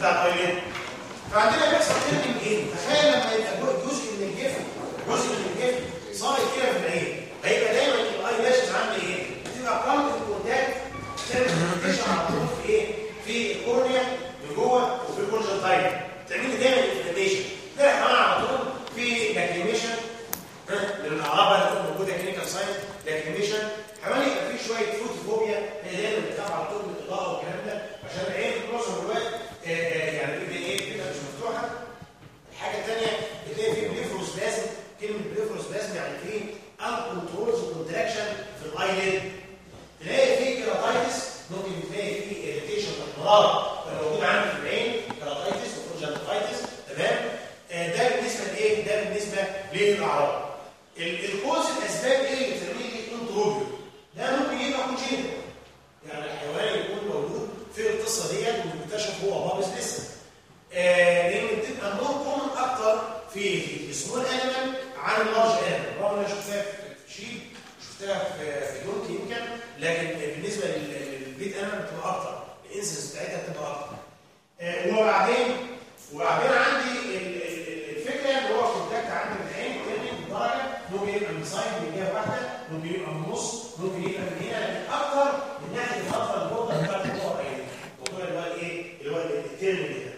بتاع الايلين فعندنا بيحصل تيرنينج ايه تخيل لما يبقى جو- جزء من الجفن جزء من الجفن صار كده في العين هيبقى دايما الاي لاشز عامله ايه بتبقى كونتنت كونتاكت تيرميشن على طول في ايه في الكورنيا من جوه وفي الكونجنتايل تعمل لي دايما انفلاميشن ده كمان على طول في لاكريميشن من الاعراض بقى اللي تكون موجوده كلينيكال ساينس لاكريميشن كمان يبقى في شويه فوتوفوبيا هي دايما بتخاف على طول من الاضاءه والكلام ده عشان العين في معظم الوقت آه، آه، يعني بيبقى ايه بتبقى مش مفتوحه الحاجه الثانيه بتلاقي في بليفروسبازم كلمه بليفروسبازم يعني في انكونترولز كونتراكشن في الايليد تلاقي في كيراتايتس ممكن تلاقي في اريتيشن احمرار موجود عندك في العين كيراتايتس وكونجنتايتس تمام آه، ده بالنسبه لايه ده بالنسبه للاعراض ال- الكوز الاسباب ايه اللي بترمي لي انتروبيو ده ممكن يبقى كونجينيتال يعني الحيوان يكون موجود في القصه ديت ومكتشف هو بابس لسه آه، لان بتبقى مور كومن اكتر في في السمول انيمال عن اللارج انيمال رغم ان انا شفتها في شيب شفتها في في دونك يمكن لكن بالنسبه لل- للبيت انيمال بتبقى اكتر الانسنس بتاعتها بتبقى اكتر آه، وبعدين وبعدين عندي ال- ال- الفكره ان هو كونتاكت عندي من العين تاني بدرجه ممكن يبقى من سايد من جهه واحده ممكن يبقى من النص ممكن يبقى من هنا لكن اكتر من ناحيه الفتره البوردر بتاعت الكوره يعني الموضوع اللي هو الايه اللي هو الترم ده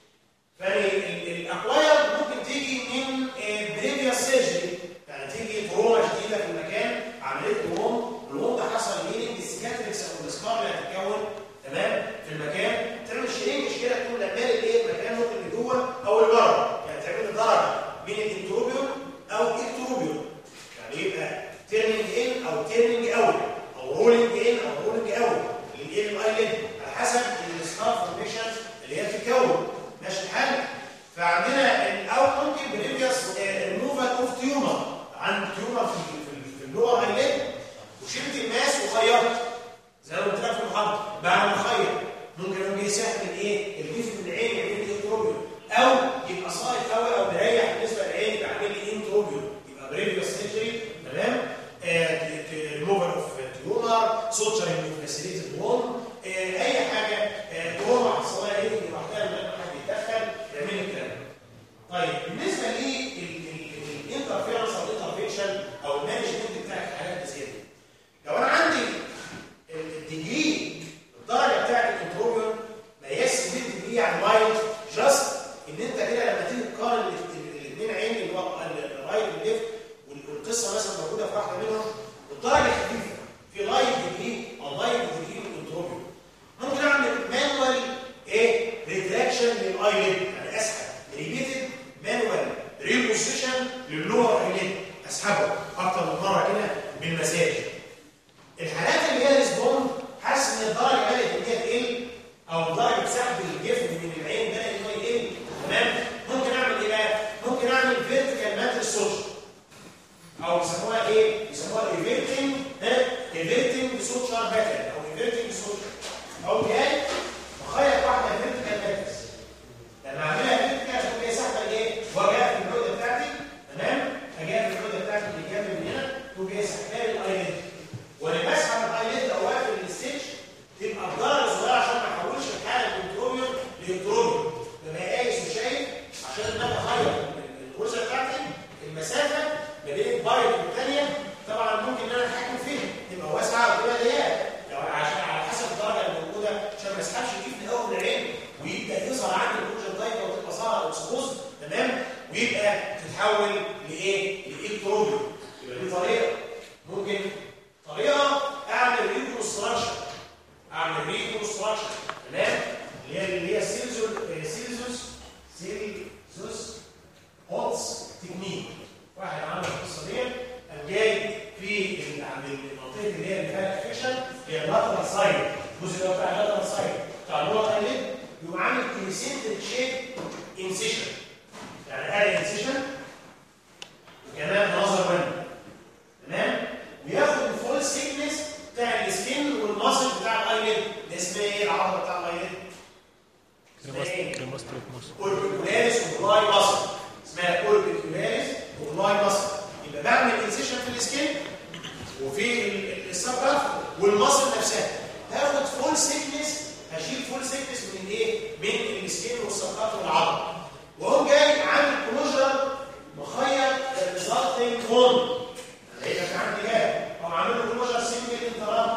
فالاكواير ممكن تيجي من بريفيوس سيرجري يعني تيجي تروما شديده في المكان عمليه تروم الوم ده حصل هيلينج السكاتريكس او السكار اللي هتتكون تمام في المكان تعمل شرينج كده تكون لمال الايه المكان ممكن اللي جوه او اللي بره يعني تعمل درجه بين الانتروبيوم او الكتروبيوم يعني يبقى تيرنينج ان او تيرنينج اوت او رولينج ان او رولينج اوت الايه الايلid على حسب السكار فورميشن اللي هي بتتكون ماشي الحال فعندنا الاوت ممكن بريفيوس ريموفال اوف تيومر عند تيومر في في- في اللور ايلid وشلت الماس وخيطت زي ما قلت لك في المحاضره بعد ما اخيط ممكن يجي يسهل الايه الجسم من العين يعمل لي انتروبيوم او يبقى صايد قوي او مريح بالنسبه للعين يبقى عامل لي انتروبيوم يبقى بريفيوس سيرجري تمام ريموفر اوف تيومر سوتشرنج فاسيليتد وون اي حاجه آه، تروما حصل لها ايه لوحدها من غير ما حد يتدخل يعمل لي الكلام ده. طيب بالنسبه للانترفيرنس او الانترفيشن او المانجمنت بتاع الحالات دي لو انا عندي الديجري الدرجه بتاعت الكنترول مقياس الديجري يعني وايد جاست ان انت كده لما تيجي تقارن الاثنين عين اللي هو الرايت والليفت والقصه مثلا موجوده في واحده منهم الدرجه خفيفه في لايت ديجري او لايت ديجري كنترول ممكن اعمل مانوال ايه ريتراكشن للايليد يعني اسحب ريبيتد مانوال ريبوزيشن للور ايليد اسحبه اكتر من مره كده بالمساج الحالات اللي هي ريسبوند حاسس ان الدرجه بدات ان هي تقل او درجه سحب الجفن من العين بدات ان هو يقل تمام ممكن اعمل ايه بقى؟ ممكن اعمل فيرتيكال ماتريس سوشيال او يسموها ايه؟ يسموها ايفيرتنج ها ايفيرتنج سوشيال باترن او ايفيرتنج سوشيال او جاي بخيط واحده فيرتيكال ماتريس لما اعملها فيرتيكال تكون هي سحبه الايه؟ وجاء في العقده بتاعتي تمام؟ اجاء في العقده بتاعتي اللي جنب من هنا تكون هي سحبه لي الايليد وانا بسحب الايليد او واقف الستيج تبقى بدرجه صغيره عشان ما احولش الحاله من تروبيوم لتروبيوم ببقى قايس وشايف عشان لما اخيط الغرزه بتاعتي المسافه ما بين البايت والثانيه طبعا ممكن ان انا اتحكم فيها تبقى واسعه وتبقى ضيقه لو عشان على حسب الدرجه الموجوده عشان ما اسحبش دي في الاول من العين ويبدا يظهر عندي الكونجنتايفا وتبقى ظاهره اكسبوز تمام ويبقى تتحول لايه؟ لاكتروبيوم يبقى دي طريقه ممكن طريقه اعمل ريكونستراكشن اعمل ريكونستراكشن تمام اللي هي اللي هي سيلزوس سيلزوس سيلزوس هوتس تكنيك واحد عمل القصه دي قام جاي في ال- عند المنطقه اللي هي اللي فيها افكشن هي اللاترال سايد الجزء اللي هو بتاع اللاترال سايد بتاع اللور ايليد يقوم عامل كريسنتد شيب انسيشن يعني ادي انسيشن وكمان نظر وين تمام وياخد الفول سيكنس بتاع السكين والماسل بتاع الايليد ده اسمها ايه العضله بتاع الايليد؟ اسمها ايه؟ كريماستريك مصر اوربيكولاريس وبلاي ماسل اسمها اوربيكولاريس وبلاي ماسل يبقى بعمل انسيشن في السكين وفي السبكاف والماسل نفسها هاخد فول سيكنس هشيل فول سيكنس من الايه؟ من السكين والسقط والعظم وهو جاي عامل كلوجر مخيط الريزلتنج كون هيبقى في عندي جاي هو عامل له كلوجر سنجل انترابت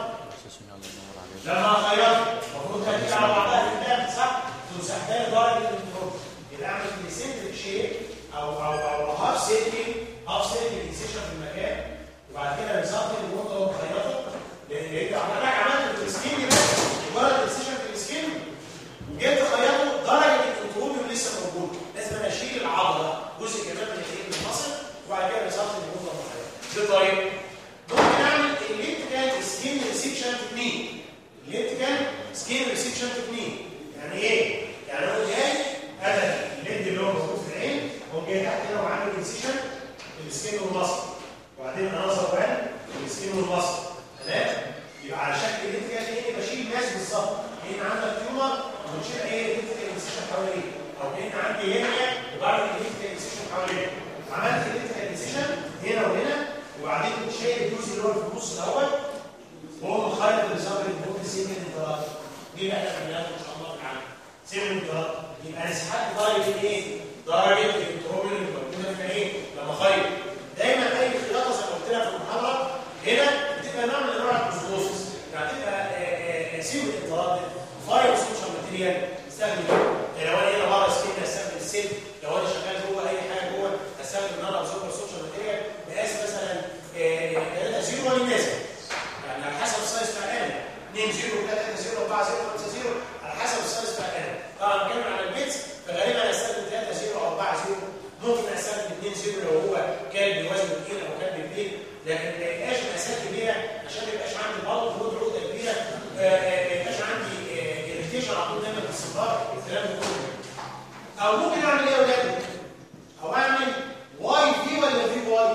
لما خيطه المفروض كانت على بعضها في الدم صح؟ تمسح تاني درجه الانتروب يبقى اعمل كليسنتريك شيب او او او هاف سيركل هاف سيركل انسيشن في المكان وبعد كده ريزلتنج النقطه وهو مخيطه لان انت حضرتك عملت في السكين بس مجرد انسيشن في السكين وجيت تخيطه درجه الانتروبيوم لسه موجوده لازم انا اشيل العضله جزء كمان من الايه من المصل وبعد كده ريزلتنج النقطه مخيطه دي طريقه ممكن اعمل الكتريكال سكين ريسكشن تكنيك الكتريكال سكين ريسكشن تكنيك يعني ايه؟ يعني هو جاي انا الليد اللي هو موجود في العين هو جاي تحت هنا وعامل ريسكشن السكين والمصل وبعدين انظر وان السكين والمصل تمام؟ يبقى على شكل الكتريكال ايه بشيل ماس بالظبط هنا عندك تيومر وبنشيل ايه الكتريكال ريسكشن حواليه او هنا عندي هنا وبعمل الكتريكال ريسكشن حواليه عملت الكتريكال ريسكشن هنا وهنا وبعدين شايل الجزء اللي هو في النص الاول وهو مخالف لصبر البوك سيمن انترات دي بقى بنعملها ان شاء الله تعالى سيمن انترات يبقى انا سحبت درجه ايه؟ درجه الانتروبيل اللي موجوده في ايه؟ لما خيط دايما اي خياطه زي ما قلت لها في المحاضره هنا بتبقى نوع من انواع الكوزموسس يعني بتبقى سيمن انترات فاير سوشيال ماتيريال استخدم لو انا هنا بره سكين استخدم السلك لو انا شغال جوه اي حاجه جوه استخدم النار او سوبر سوشيال ماتيريال بقاس مثلا 3 0 ولا نازل يعني على حسب السايز بتاع الآلة 2 0 3 0 4 0 5 0 على حسب السايز بتاع الآلة طبعا بتكلم على البيتس فغالبا هستخدم 3 0 او 4 0 ممكن استخدم 2 0 لو هو كلب وزنه تقيل او كلب كبير لكن ما يبقاش مقاسات كبيره عشان ما يبقاش عندي برضه خروج عقده كبيره ما يبقاش عندي اريتيشن على طول دايما في الصفار الكلام ده كله او ممكن اعمل ايه يا ولاد؟ او اعمل واي في ولا في واي؟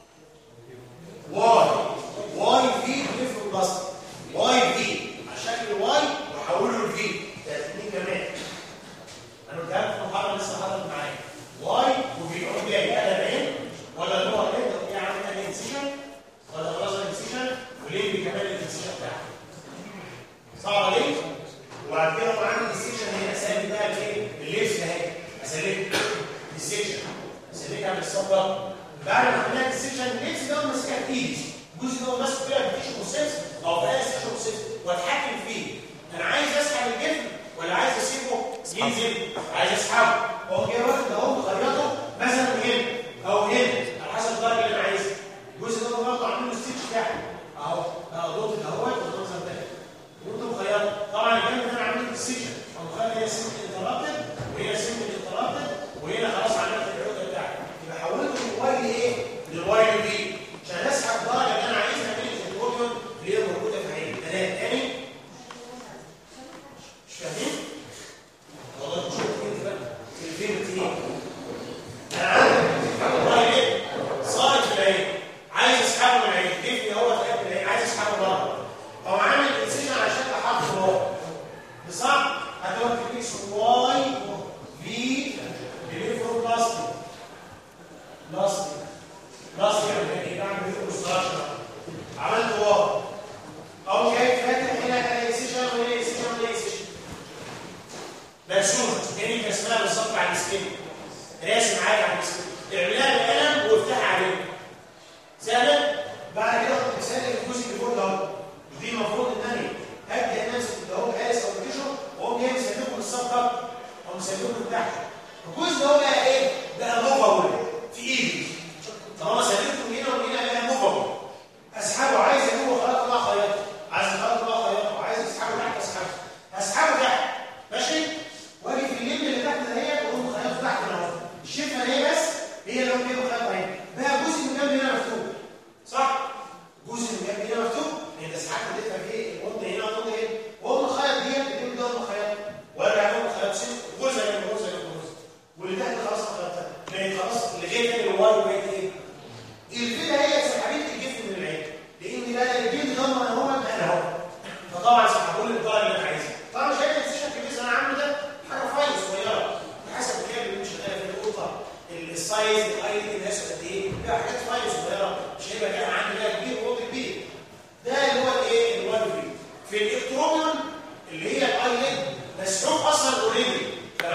واي واي في ديفرنت بلاستيك واي في على شكل واي واحوله لفي ده تكنيك كمان انا قلت لك في المحاضره لسه حاضر معايا واي وفي هو جاي انا بعين ولا اللي هو ايه ده عامل ايه انسيشن ولا خلاص انسيشن وليه كمان الانسيشن بتاعه صعب عليك وبعد كده طبعا عندي السيشن هنا اسالك بقى الايه الليفت اهي اسالك السيشن اسالك بالصبر بعد ما عملت السيشن الليفت ده ماسكها بايدي الجزء ده ماسك فيها بتيشن بروسيس او بقى سيشن بروسيس واتحكم فيه انا عايز اسحب الجسم ولا عايز اسيبه ينزل عايز اسحبه هو جاي واخد اهو مخيطه مثلا هنا او هنا على حسب الدرجه اللي انا عايزها الجزء ده برضه عامل له ستيتش تحت اهو اهو دوت اهوت والمنظر ده وانت مخيطه طبعا الجنب ده انا عامل السيشن فمخلي هي سمك انترابتد وهي سمك انترابتد وهنا خلاص عملت العقده بتاعتي يبقى حولته من واي لايه؟ للواي بي عشان اسحب الدرجه اللي انا عايزها من الكتروبيوم اللي هي موجوده في عيني تمام تاني مش فاهمين؟ والله مش فاهمين بقى في الفيلم ايه؟ انا عندي واي ايه؟ صارت في العين عايز اسحبه من العين جفني هو في قلب العين عايز اسحبه بره هو عامل انسيشن على شكل حرف واو بصح هتقول تكنيكس واي في بليفرو بلاستيك بلاستيك بلاستيك يعني ايه بعمل بليفرو ستراكشر عملت واو او جاي فاتح هنا انا انسيشن وهنا انسيشن وهنا انسيشن مرسومه كانك اسمها بالظبط على السكين راسم عادي على السكين اعملها بقلم وافتحها عليه سهله بعد كده تسال الجزء اللي فوق ده دي المفروض ان انا هبدا امسك ده هو قاس او تيشو واقوم جاي مسلمه بالصف او مسلمه من تحت الجزء ده هو بقى ايه؟ بقى موفابل في ايدي طالما سلمته من هنا ومن هنا بقى موفابل اسحبه عايز اجيبه خلاص الله خيطه عايز خلاص الله خيطه عايز اسحبه تحت اسحبه اسحبه تحت ماشي واجي في الليل اللي تحت ده هي واقوم خيطه تحت اهو الشفه هي بس هي اللي هو كده خيطه اهي بقى جزء من جنب هنا مفتوح صح؟ جزء من جنب هنا مفتوح انت ساعات بتفهم ايه الوضع هنا والوضع هنا وهو الخيط ديت بتقول ده هو خيط وارجع لهم خيط سن جزء من جزء من جزء واللي تحت خلاص خيطها بقت خلاص لغايه تاني الواي وبقت ايه؟ الفكره هي سحبت الجسم من العين لان بقى الجلد ضمن اهو انا اهو فطبعا سحبوا لي الدرجه اللي انا عايزها طبعا مش هيبقى السيشن كبير انا عامله ده حاجه فايل صغيره حسب الكابل اللي شغاله في القطه السايز الاي الناس قد ايه لا حاجات فايل صغيره مش هيبقى كده عندي ده كبير وقط كبير ده اللي هو الايه الواي في في الالكترونيوم اللي هي الاي ليد مسحوب اصلا اوريدي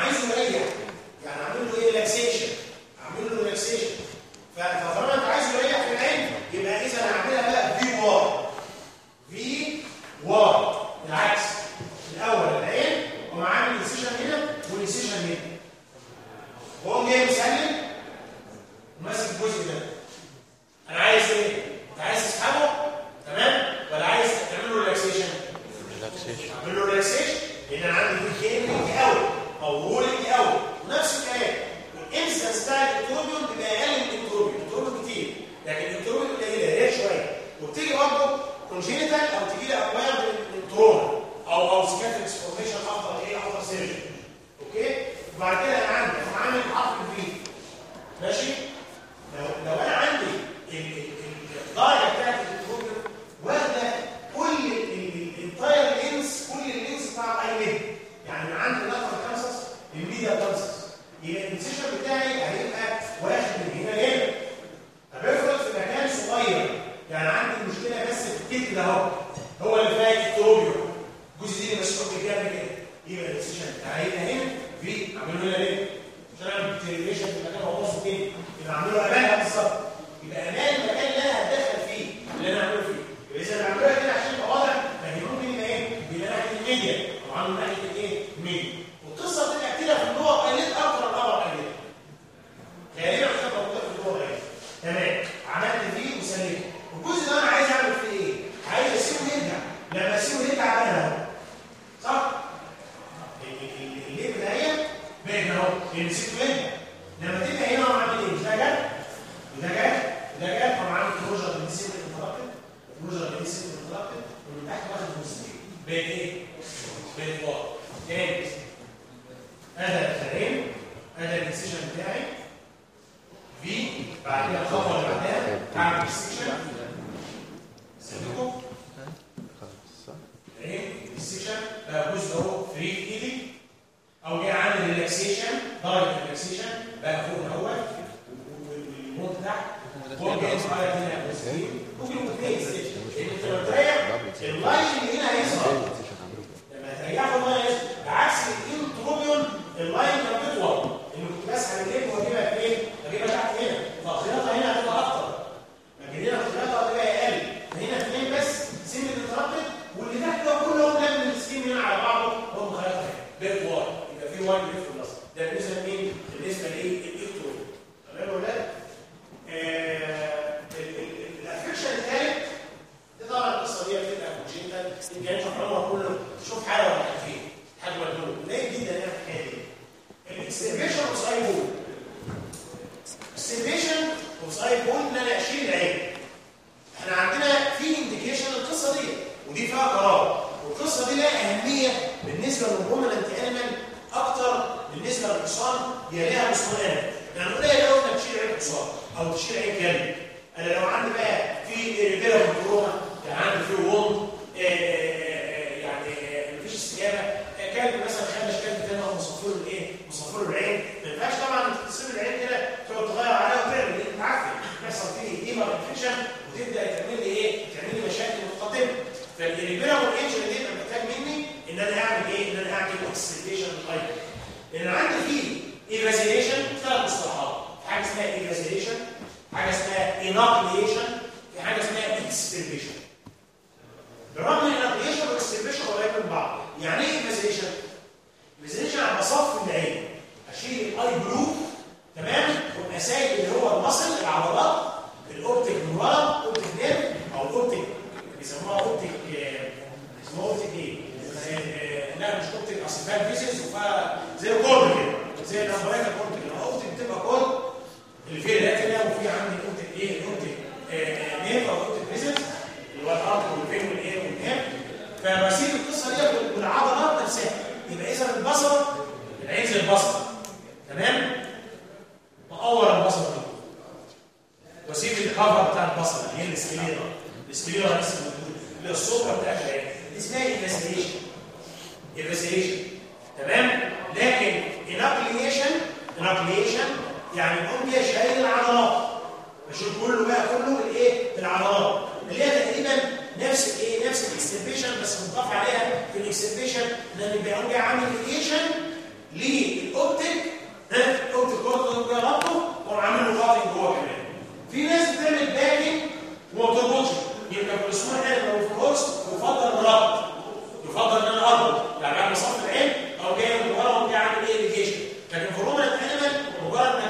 لكن في رومان الانيمال مجرد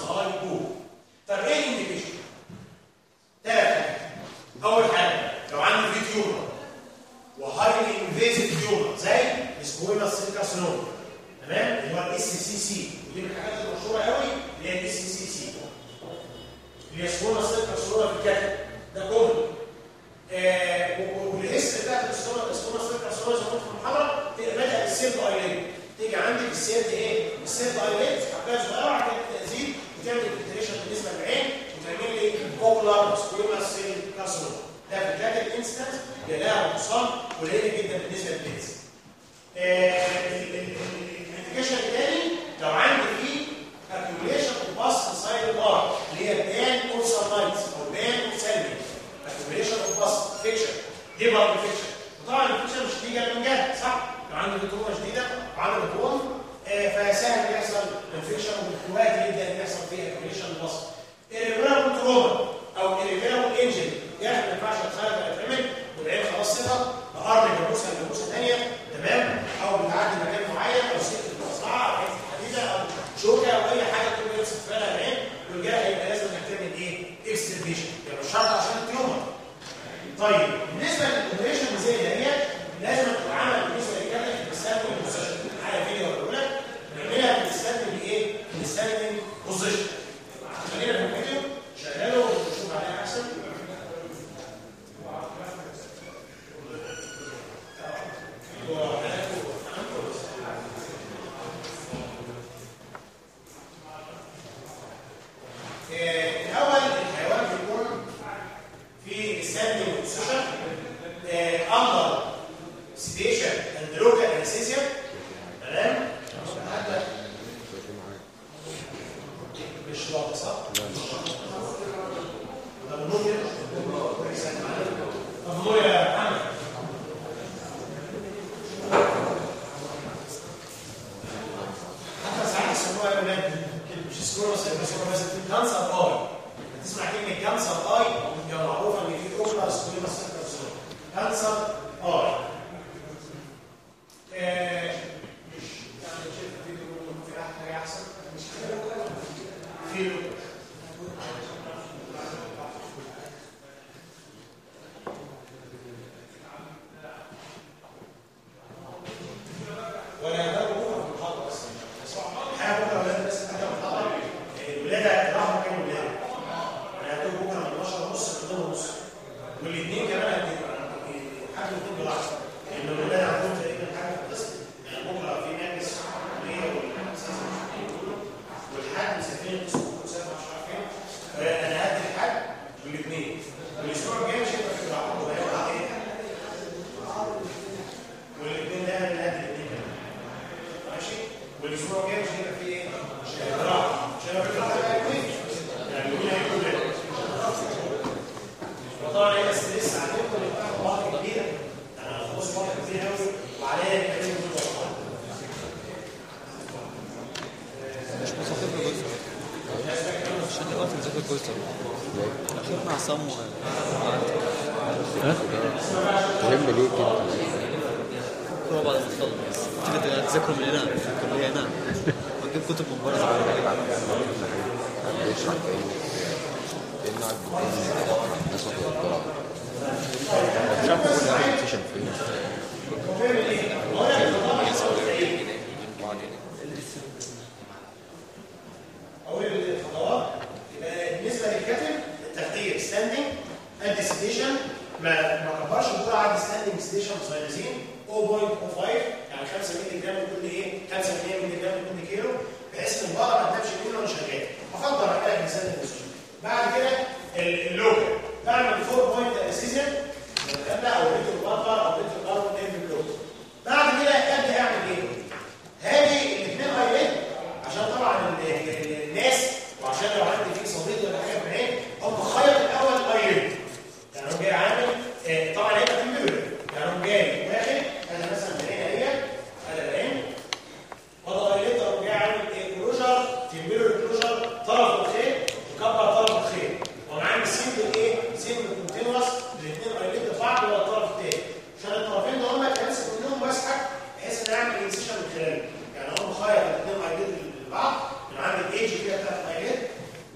سيمبل ايه؟ سيمبل كونتينوس الاثنين قريبين لبعض ولا الطرف الثاني عشان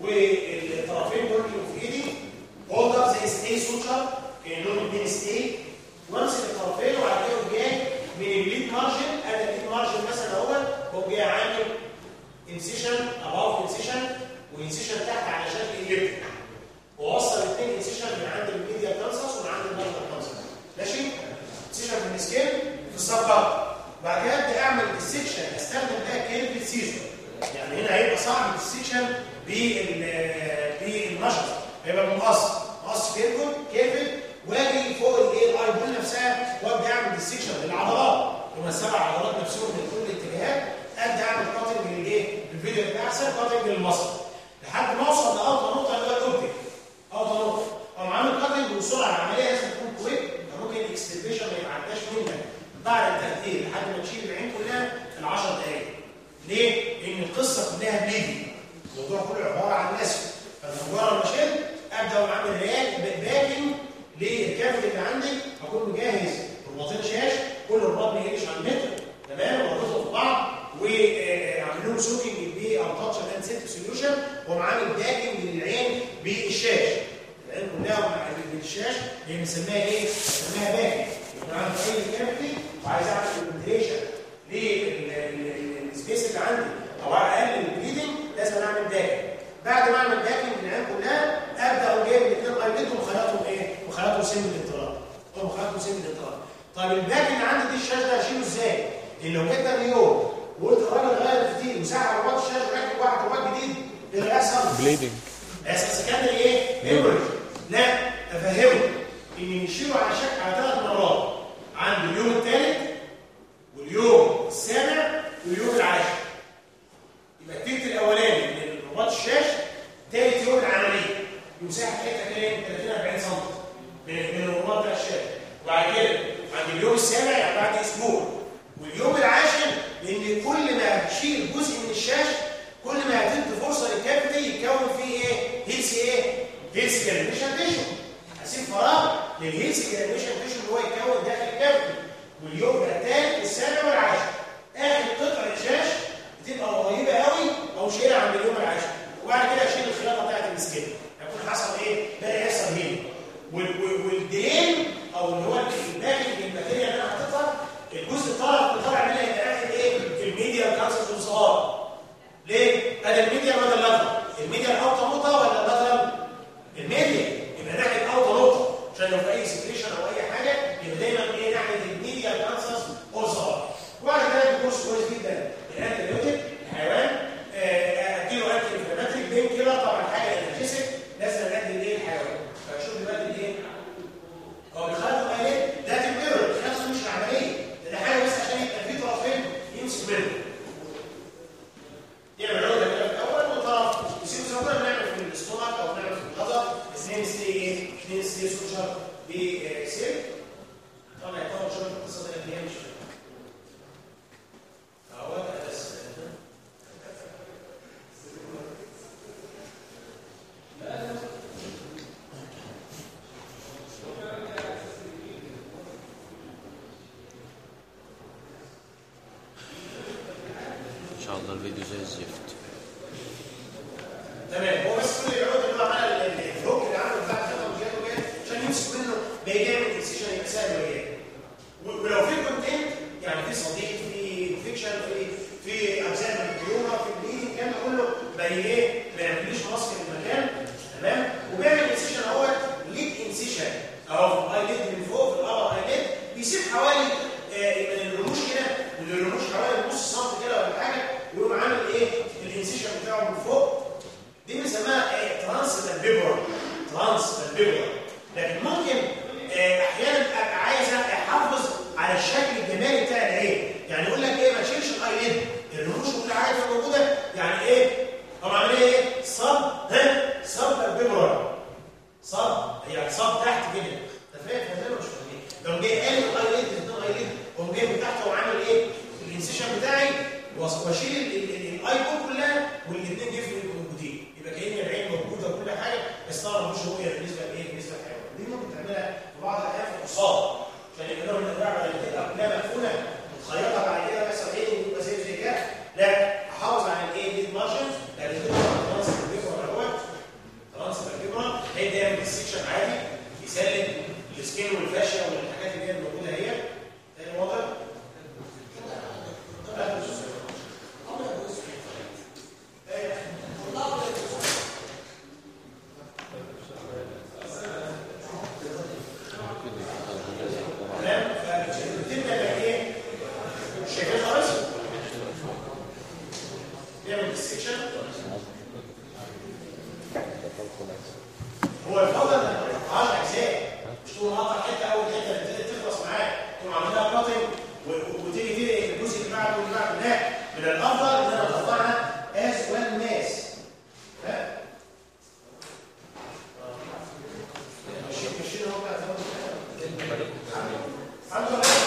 والطرفين دول اللي في ايدي هولدر زي ستي سوتشر كانهم اتنين ستي وامسك الطرفين وبعد كده أقوم جاي من الليد مارجن ادي الليد مارجن مثلا اهوت واقوم جاي عامل انسيشن اباوت انسيشن وانسيشن تحت على شكل اليبتيك ووصل الاثنين انسيشن من عند الميديا كانسس ومن عند المارجن كانسس ماشي انسيشن في السكين في السبقات بعد كده ابدا اعمل السكشن استخدم بقى كلمه سيزون يعني هنا هيبقى صعب السكشن بالمشط هيبقى مقص مقص كيرفل كيرفل واجي فوق الايه الاي بول نفسها وابدا اعمل السكشن للعضلات هما السبع عضلات نفسهم من كل الاتجاهات ابدا اعمل كاتنج للايه الفيديو بتاع احسن كاتنج للمصل لحد ما اوصل لاوطى نقطه اللي هو الاوبتيك اوطى نقطه او عامل كاتنج وسرعه العمليه لازم تكون كويك ممكن الاكستنبيشن ما يتعداش منك بعد التقدير لحد ما تشيل العين كلها في 10 دقائق ليه؟ لان القصه كلها بليدنج الموضوع كله عباره عن نسف فمجرد ما شلت ابدا واعمل رياك باكينج للكافيتي اللي عندي اكون مجهز رباطين شاش كل رباط ما يقلش عن متر تمام واربطهم في بعض واعمل لهم سوكينج بي او تاتش اند سيت سوليوشن واقوم عامل باكينج للعين بالشاش العين كلها مع بالشاش هي بنسميها ايه؟ بنسميها باكينج يكون عندي اي كافيتي وعايز اعمل فنتيليشن للسبيس اللي عندي او اقلل البليدنج لازم اعمل باكينج بعد ما اعمل باكينج للعين كلها ابدا اقوم جايب الاثنين ايلتهم وخيطهم ايه؟ وخيطهم سن الانطلاق هم خيطهم سن الانطلاق طيب الباك اللي عندي دي الشاشه ده اشيله ازاي؟ لان لو جيت اليوم وقلت الراجل غير الفتيل وسحب رباط الشاشه وركب واحد رباط جديد ايه اللي هيحصل؟ بليدنج هيحصل سكندري ايه؟ هيموريج لا افهمه ان نشيله على شكل على ثلاث مرات عند اليوم الثالث واليوم السابع واليوم العاشر يبقى التلت الاولاني من رباط الشاشه ثالث يوم العمليه يمسح حته كام 30 40 سم من من الرباط بتاع الشاشه وبعد كده عند اليوم السابع يعني بعد اسبوع واليوم العاشر لان كل ما هتشيل جزء من الشاشه كل ما هتدي فرصه للكافيتي يتكون فيه ايه هيلث ايه هيلث جرانيشن تيشو هسيب فراغ للهيلث جرانيشن تيشو اللي هو يتكون داخل الكافيتي واليوم الثالث السابع والعاشر اخر قطعه شاش بتبقى قريبه قوي او شيلها عند اليوم العاشر وبعد كده اشيل الخياطه بتاعت السكين هيكون حصل ايه بدا يحصل هيل والدرين او اللي هو الباكنج الماتيريال اللي انا حاططها الجزء الطالع اللي طالع منها يتاخد ايه في الميديا كانسر والصهار ليه؟ ادي الميديا ولا اللاترال الميديا الاوطى نقطه ولا اللاترال الميديا يبقى ناحيه اوطى نقطه عشان لو في اي سكريشن او اي حاجه يبقى دايما ايه ناحيه الميديا كانسر والصهار وبعد كده الكورس كويس جدا الانتيبيوتيك الحيوان اديله انتي انفلاماتريك بين كيلر طبعا حاجه انرجيسك لازم ادي الايه الحيوان فشوف دلوقتي الايه هو بيخالف ايه ده تمبيرر نفسه مش العمليه ده حاجه بس عشان يبقى في طرفين يمسك منه يعمل عقده كده في الاول وطرف يسيب زي ما كنا بنعمل في الاستومك او بنعمل في الغدر اثنين سي ايه اثنين سي سوشر بسيل طبعا يعتبر شغل القصه دي اللي هي مش اهو بس ان شاء الله الفيديو زي الزفت تمام هو بس كل العقد اللي هو عمل الهوك اللي عمله بتاع الخطه وجاته كده عشان يمسك منه بيجامل الانسيشن يبقى سهل وياه ولو في كونتنت يعني في صديق في انفكشن في في اجزاء من الديوما في البليدنج الكلام ده كله بقى ايه ما يعمليش ماسك المكان تمام وبيعمل انسيشن اهوت ليد انسيشن اهو في الاي ليد من فوق في الابر اي ليد بيسيب حوالي آه، من الرموش كده من الرموش حوالي نص سم كده ولا حاجه ويقوم عامل ايه الانسيشن بتاعه من فوق دي بنسميها ايه ترانس بالبيبر ترانس بالبيبر لكن ممكن آه، احيانا ابقى عايز احافظ على الشكل الجمالي بتاع العين يعني يقول لك ايه ما تشيلش الايليد الرموش كلها عايزه موجوده يعني ايه طبعا عامل ايه صب ها صب بالبيبر صب يعني صب تحت كده انت فاهم فاهم ولا مش فاهم لو جاي قال الايليد الاثنين ايليد قوم جاي من تحت وعامل ايه الانسيشن بتاعي واشيل الايكون كلها والاثنين جفن موجودين يبقى كأن العين موجوده وكل حاجه بس طبعا مش رؤيه بالنسبه لايه بالنسبه للحيوان دي ممكن تعملها في بعض الاحيان في القصاد عشان يبقى لهم الانواع بعد كده كلها مقفوله متخيطه بعد كده مثلا ايه يبقى زي زي كده لا احافظ على الايه دي مارجن لان دي طبعا خلاص الفكره دوت هو الفضل انك ما تقطعهاش اجزاء مش تقوم قاطع حته اول حته تخلص معاك تقوم عاملها كاتنج وتيجي تلاقي الجزء اللي بعده واللي بعده لا من الافضل ان انا اقطعها از وان ماس ها ماشي ماشي اهو بقى الحمد لله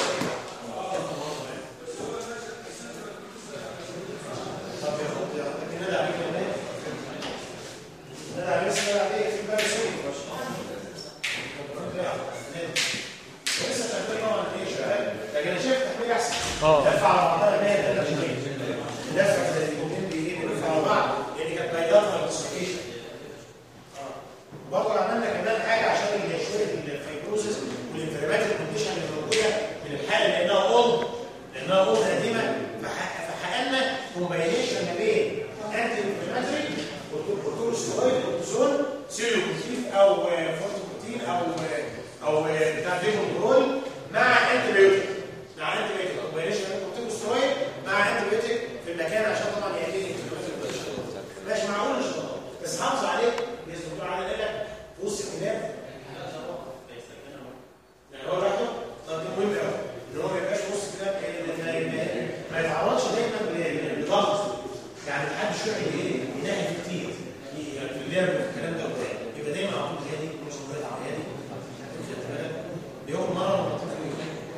طب يا خد يا خد كده عليك يا مان ده عليه اسمه عليه في باب سوري لسه تحميل طبعا ايه شغال لكن انا شايف تحميل احسن اه. لفه على بعضها مال ده لفه كده الاثنين بي ايه بيلفوا على بعض لان كانت بيضاتها الكونسنتريشن برضه عملنا كمان حاجه عشان اللي شويه الفيبروزس والانفلامات الكونديشن اللي موجوده من الحاله لانها اولد لانها اولد قديمه فح- فحققنا كومباينيشن ما بين انتي انفلاماتري وكورتيكوستيرويد كورتيزون سيروكوتيف او فورتيكوتين او او بتاع فيجون مع انتي بيوتيك مع انتي بيوتيك كومباينيشن ما بين كورتيكوستيرويد مع انتي بيوتيك في المكان عشان طبعا يقلل الانفلاماتري ماشي معقول ان شاء الله بس حافظ عليه باذن الله على لك في وسط الكلام يعني هو لوحده طب ده مهم قوي ان هو ما يبقاش في وسط الكلام يعني ما- ما- ما يتعرضش دايما ل- لضغط يعني محدش يقعد ايه ينهي كتير يعني في اللعب في الكلام ده وبتاع يبقى دايما على طول هادي مش مريض على هادي بياخد مره مرتين في اليوم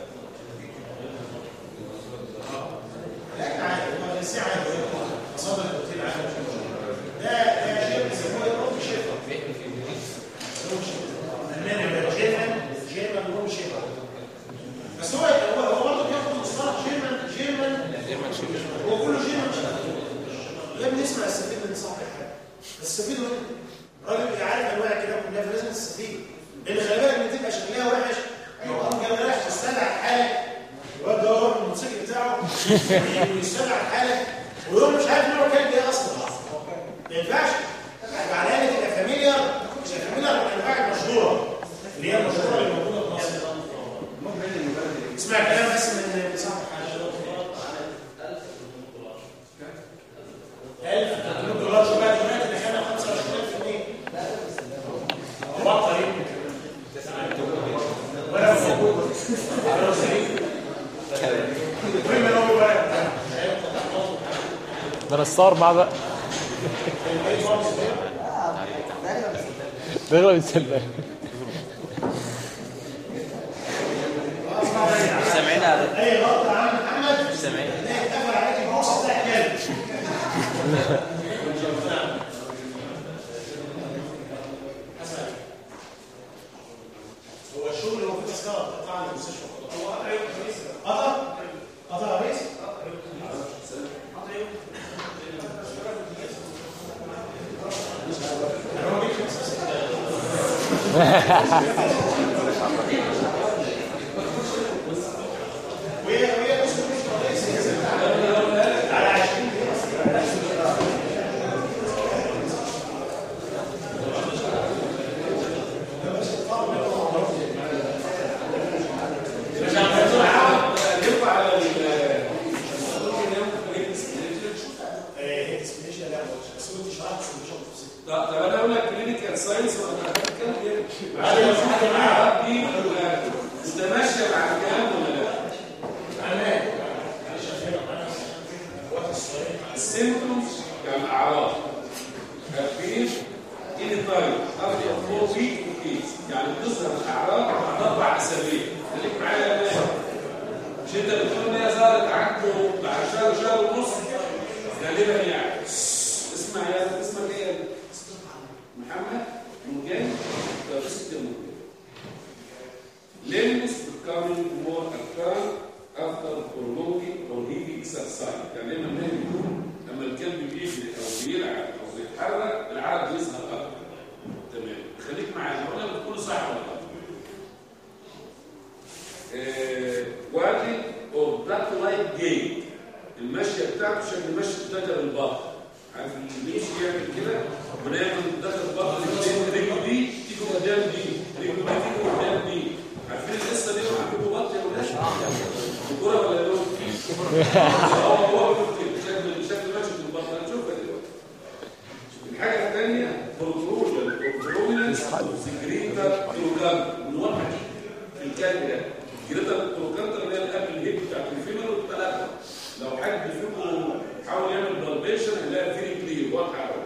لا عادي هو الانسان عادي مصادر البروتين عادي مش مشكله ده ده شيء بيسموه ايه روم شيفر روم شيفر الماني ولا جيرمان جيرمان روم شيفر بس هو هو هو برضه بياخد مصطلح جيرمان جيرمان جيرمان شيفر هو كله جيرمان شيفر يا ابني اسمع استفيد من صاحب حاجه بس استفيد منه راجل عارف انواع كده كلها فلازم تستفيد لان خلي بالك ان تبقى شكلها وحش يقوم جاي رايح تستدعي حالك الواد ده هو الموتوسيكل بتاعه ويستدعي حالك ويقوم مش عارف نوع كلب ايه اصلا ما ينفعش يبقى على الاقل تبقى فاميليار مش فاميليار من الانواع المشهوره اللي هي المشهوره اللي موجوده في مصر اسمع كلام بس من صاحب حاجه 1300 دولار شو بقى دلوقتي دخلنا 25000 جنيه بطل يمكن ولا موجود ولا سليم المهم ان هو بقى ده نصار مع بقى بيغلب السلة سامعين يا اي غلطه يا عم محمد سامعين تلاقي اتقفل عليك البوكس بتاع كلب هو الشغل اللي هو في تذكره بتاع المستشفى هو قطع قطع يا ريس وهي وهي اسمه مش رئيس على 20 هي اسمه لا بس هو مش عارف مش عارف طب طب انا اقول لك كلينيكال ساينس ولا هتتكلم ايه؟ بعد ما في حد معاه دي متماشيه مع الكلام ولا لا؟ امان معلش افهمك وقت السؤال السيمبتومز يعني الاعراض هتفيد ان تايم افضل فور ويك وكيس يعني بتظهر الاعراض بعد اربع اسابيع خليك معايا يا مان مش انت بتقول ان هي ظهرت عنده بعد شهر شهر ونص غالبا يعني اسمع يا اسمك ايه يا محمد مرجان درست المرجان limbs becoming more apparent after prolonging or heavy exercise يعني لما النهي بيكون لما الكلب بيجري او بيلعب او بيتحرك العرق بيظهر اكتر تمام خليك معايا اقول لك بتقول صح ولا لا وادي او داك لايك جيت المشيه بتاعته شكل مشي ذكر البطن عارف اللي بيمشي يعمل كده ونعمل ذكر البطن رجله دي تيجي قدام دي رجله دي تيجي قدام دي عارفين القصه دي عندكم بط يا ولاد الكوره ولا لون هو هو بيقول كده شكل شكل ماشي في البطن هنشوفها دلوقتي الحاجه الثانيه بروترول of the greater trochanter والواقع دي في الكلب ده greater trochanter اللي هي القلب الهيب بتاعت الفيمر والثلاثه لو حد فيكم حاول يعمل بالبيشن هيلاقي فيري كلير واضحه قوي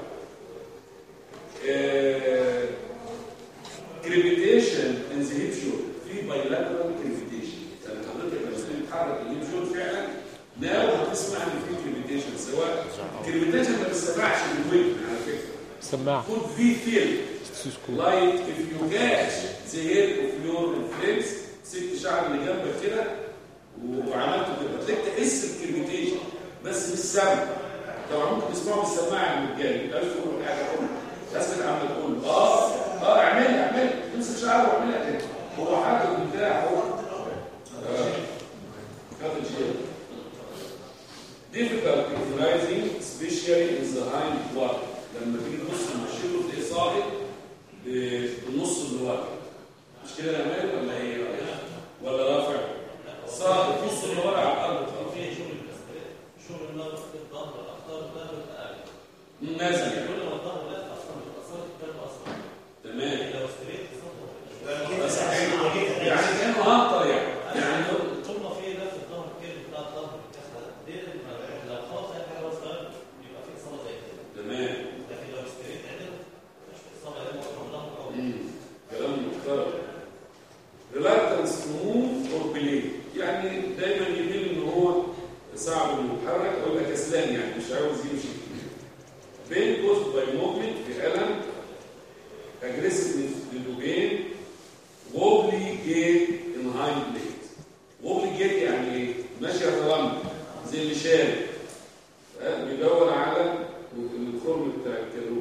كريبيتيشن ان ذا هيب شول في بايلاترال كريبيتيشن يعني حضرتك لما تيجي تتحرك الهيب شول فعلا ناو هتسمع ان في كريبيتيشن سواء كريبيتيشن ما بتسمعش بالودن على فكره سماعة could be feel ستيسكوب like if you catch the hair of your friends سبت شعر اللي جنبك كده وعملته كده تلاقيك تحس الكريبيتيشن بس مش سمع طبعا ممكن تسمعه بالسماعه من الجانب ما تقول حاجه قول بس كده عمال تقول اه اه اعملها اعملها امسك شعره واعملها كده هو حاطط البتاع هو آه. حاطط شيء difficult recognizing especially in the hind part لما تيجي تبص للشيء تلاقيه صاعد بالنص اللي ورا مش كده يا مان ولا ايه ولا رافع صاعد النص اللي ورا على الارض في شغل شغل النظر في الظهر الاخطار الظهر الاقل نازل يعني كل ما الظهر لا اصلا بتاثر الكلب اصلا تمام لو استريت كده صحيح. كده يعني كانه هنطر يعني يعني طول ما في ده في الظهر الكلب بتاع الظهر دي لما- لو خلاص اي حاجه بس صغير يبقى في اصابه زي كده تمام لكن لو استريت عدل مش في اصابه لان هو ظهر قوي مم. كلام محترم reluctance to move or play يعني دايما يميل ان هو صعب انه يتحرك او يبقى كسلان يعني مش عاوز يمشي pain caused by movement في الم aggressiveness للوبين wobbly gait in hind legs wobbly gait يعني ايه؟ ماشي يترمل زي اللي شارب ها؟ بيدور على الخرم بتاع الكروب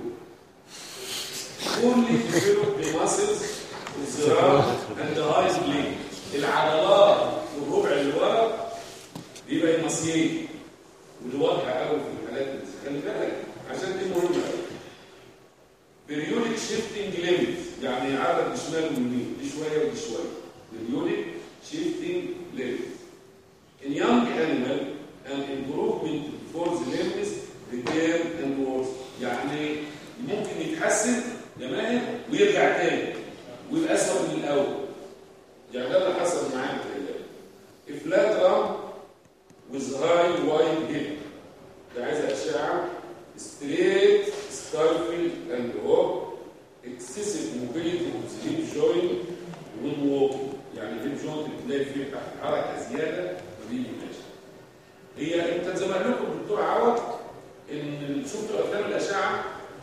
only develop the muscles الذراع and the hind leg العضلات والربع اللي ورا بيبقى المصيين ودي واضحه قوي في الحالات دي خلي بالك عشان دي مهمه قوي periodic shifting limbs يعني يعرض شمال ويمين دي شويه ودي شويه periodic shifting limbs in young animal an improvement for the limbs return and worse يعني ممكن يتحسن يا ماهر ويرجع تاني ويبقى اسوء من الاول يعني ده اللي حصل معانا في العلاج flat rump with high wide hip ده عايز اشعه straight stifle and hook excessive mobility of the hip joint when walking يعني الهيب جوينت بتلاقي فيه حركه زياده ما بيجي ماشي هي انت زي ما قال لكم الدكتور عوض ان شفتوا افلام الاشعه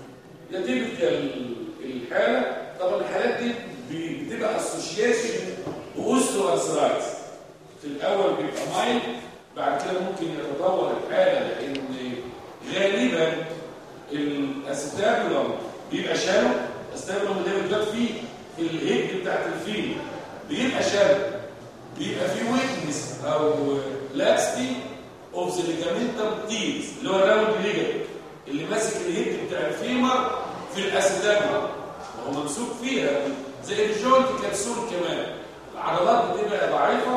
نتيجه الحاله طبعا الحالات دي بتبقى اسوشيشن باوستو ارثرايتس في الاول بيبقى مايل بعد كده ممكن يتطور الحاله لان غالبا الاستابلم بيبقى شالو الاستابلم اللي هي بتبقى فيه في الهيد بتاعت الفيل بيبقى شالو بيبقى فيه ويكنس او لاكستي اوف ذا ليجامنتم تيز اللي هو الراوند ليجامنت اللي ماسك الهيد بتاع الفيمر في الاسيتابلم وهو ممسوك فيها زي الجوينت كبسول كمان العضلات بتبقى ضعيفه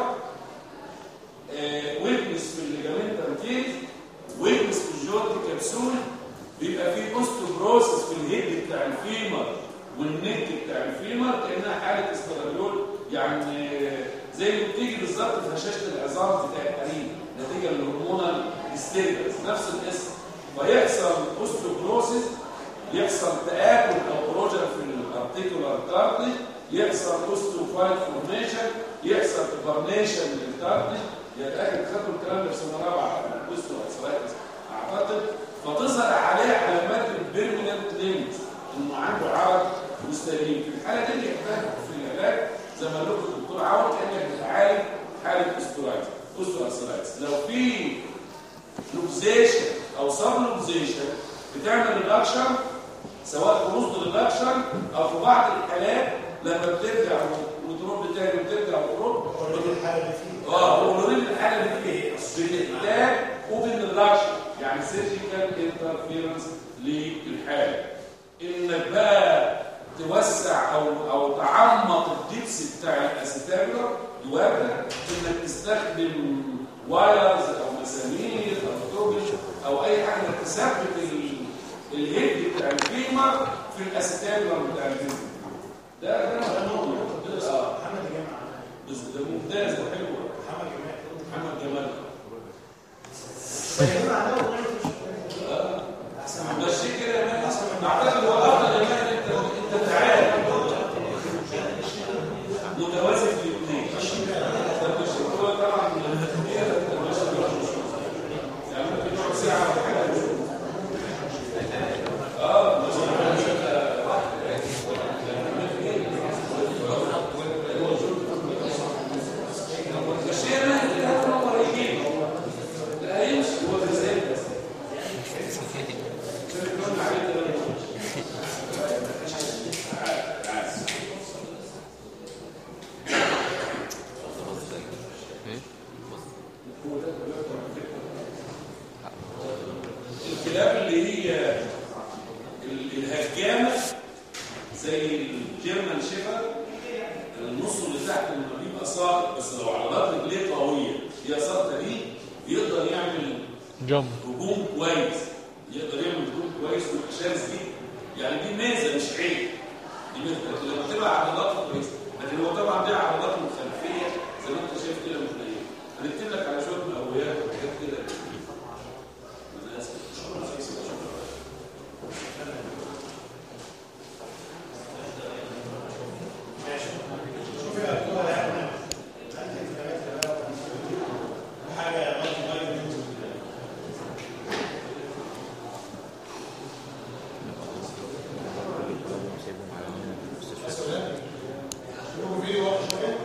ويكنس في الليجامنتم تيز ويكنس في الجوينت كبسول بيبقى فيه اوستوبروسس في الهيد بتاع الفيمر والنك بتاع الفيمر كانها حاله استراليول يعني زي اللي بتيجي بالظبط في هشاشه العظام بتاع الحريم نتيجه للهرمونال ديستربنس نفس الاسم ويحصل اوستوبروسس يحصل تآكل او بروجن في الارتيكولار كارتج يحصل اوستوفايت فورميشن يحصل كوبرنيشن للكارتج يتاكد خدوا الكلام ده في سنه رابعه اوستو ارثرايتس اعتقد فتظهر عليه علامات البيرمننت ليمز انه عنده عرض مستديم في الحاله دي بيحتاج في العلاج زي ما قلت لكم الدكتور عوض كانك بتعالج حاله اوستورايتس اوستوارثرايتس لو في لوكزيشن او سب لوكزيشن بتعمل ريدكشن سواء في وسط ريدكشن او في بعض الحالات لما بترجع وتروح تاني وترجع وتروح اوريدي الحاله اللي فيه اه اوريدي الحاله اللي فيه بتحتاج اوبن ريدكشن يعني سيرجيكال انترفيرنس للحاله انك بقى توسع او او تعمق الدبس بتاع الاسيتابلر يوارد انك تستخدم وايرز او مسامير او توبل او اي حاجه تثبت ال- الهيد بتاع الفيمر في الاسيتابلر بتاع الجسم ده ده ده اه محمد جمال بس ده ممتاز وحلو محمد جمال محمد جمال بينما عندهم ماشي كده يا مان اعتقد هو افضل يا مان انت انت تعالى متوازن في الاثنين طب مش هو طبعا يعني ممكن نقعد ساعه ولا حاجه اه مش مش هي مان كده هو يجيب لا هيمشي هو ازاي بس الكلاب اللي هي ال- الهجامة زي الجيرمان شيفر النص اللي تحت لما بيبقى صار بس لو عضلات رجليه قوية هي صارت دي يقدر يعمل جنب هجوم كويس يقدر يعمل هجوم كويس ويبقى شرس جدا يعني دي ميزه مش عيب دي ميزه لكن لما تبقى عضلاته كويسه لكن هو طبعا دي عضلاته الخلفيه زي ما انت شايف كده متنيه هنكتب لك على شويه مقويات وحاجات كده انا اسف ماشي شوف يا دكتور يا احمد حاجه مالتي فيتامين شوفوا فيديو واحد شويه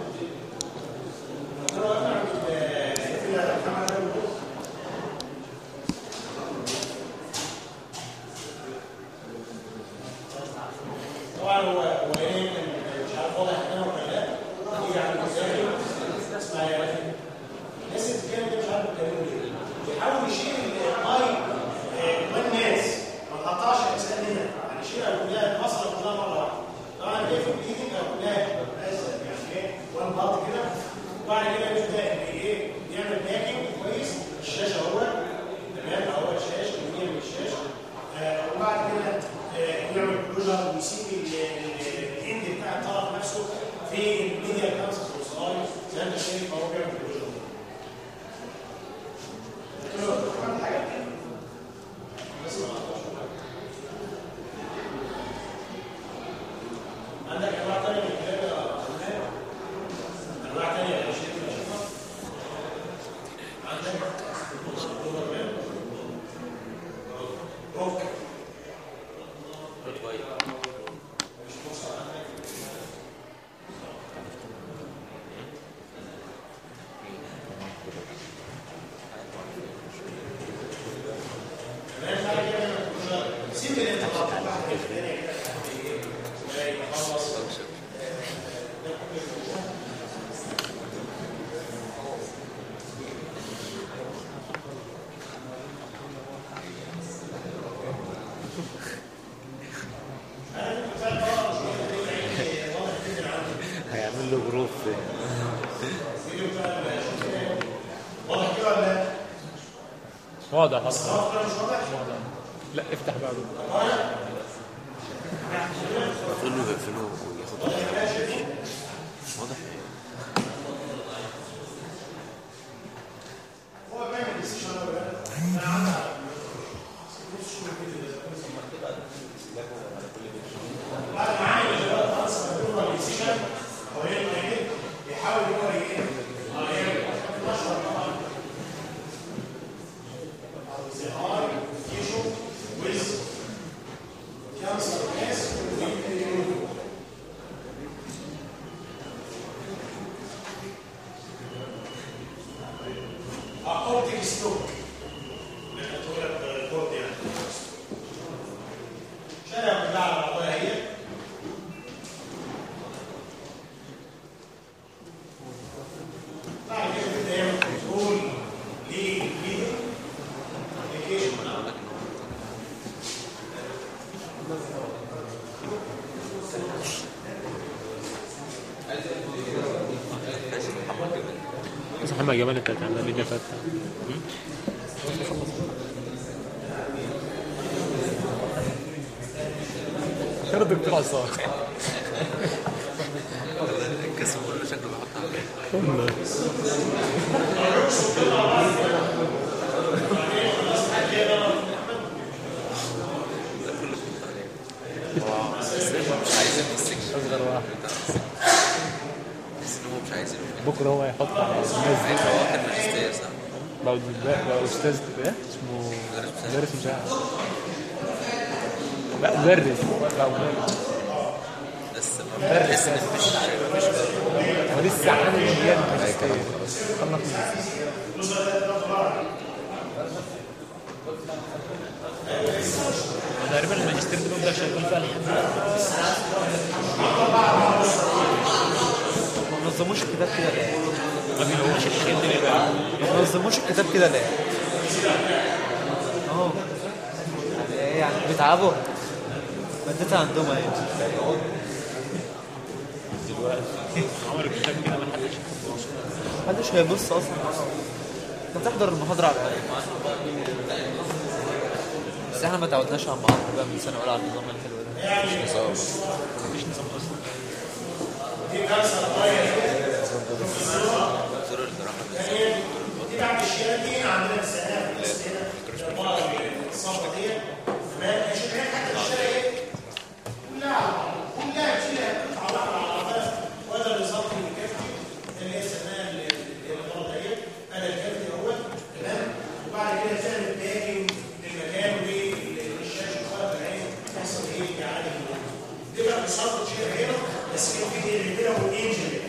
نروح نعمل كده محمد أبو طبعا هو هو ايه مش عارف واضح هنا ولا لا يجي على المسائل اسمع يا ولد الناس اللي بتتكلم دي مش عارف بيتكلموا ليه بيحاول يشيل الماي والناس ما نقطعش الانسان هنا يعني يشيلها كلها المصر كلها مره واحده طبعا ايه في الايدنج او كلها بس يعني ايه وان بارت كده وبعد كده يبدا ايه يعمل باكينج كويس الشاشه اهو تمام اهو الشاشه يمين من الشاشه آه، وبعد كده آه، يعمل كلوجر ويسيب ال- ال- الاند بتاع الطرف نفسه في الميديا كانسر والصلايم زي ما انت شايف اهو بيعمل كلوجر قلت له عملت حاجه بس ما عملتش عندك انواع ثانيه من الكلاب يا عماد؟ انواع ثانيه يا شيخ اشوفها عندك دوبرمان روك مش بص عندك كمان بعد كده لما تكون سيب الانتقاد بعد كده الدنيا كده ايه يخلص هيعمل له جروب واضح كده ولا لا؟ واضح اصلا خلاص كده مش واضح؟ لا افتح بعده يقفلوا يقفلوا وياخدوا واضح هو بيعمل ديسيشن ولا لا؟ انا عندي نص شهور كده بعد ما عامل اجراءات خاصه بالدور ديسيشن هو يعمل ايه؟ يحاول هو ايه؟ اه يعمل مشروع طبعا زهار تيشو ويز كانسر ناس اورتيك ستوك تقول لك الكورد يعني شارع كلها على بعضها هي بعد كده بيبدا يعمل كنترول للفيديو ابلكيشن بس محمد جمال انت هتعمل لي ده فتح شوف غير الدكتور عصام القسم كله شكله بيحط على مش عايزين في السجن اصغر واحد بس ان هو مش عايزين بكره هو هيحط على الناس دي هو واخد ماجستير صح؟ بقى بقى استاذ ايه اسمه مدرس مساعد لا مدرس لا مدرس بس بحس ان مفيش مفيش هو لسه عامل امتياز ماجستير خلص ماجستير. تقريبا الماجستير ده بيبدا شغال فيها لحد ما نظموش الكتاب كده ليه؟ ما بيلاقوش الشيء اللي بقى ما نظموش الكتاب كده ليه؟ اهو يعني ايه يعني بيتعبوا مادتها عندهم اهي عملوا الكتاب كده ما حدش محدش هيبص اصلا انت بتحضر المحاضرة على ايه؟ بس احنا ما تعودناش على المحاضرة بقى من سنة اولى على النظام الحلو ده مش نظام مفيش نظام اصلا دكتور الجراحه بالذات دي بعد الشيله دي عندنا السنه في النص هنا البعض الصفه دي تمام مش هي حتى الشيله ايه كلها كلها تشيلها قطعه واحده على بعضها وهذا النظام اللي كافي اللي هي سماها الغلطه دي انا الكافي اهو تمام وبعد كده تعمل باكينج للمكان وللشاشه خالص العين تحصل ايه اعاده دي بقى بصفه شيله هنا بس كان في هنا والانجل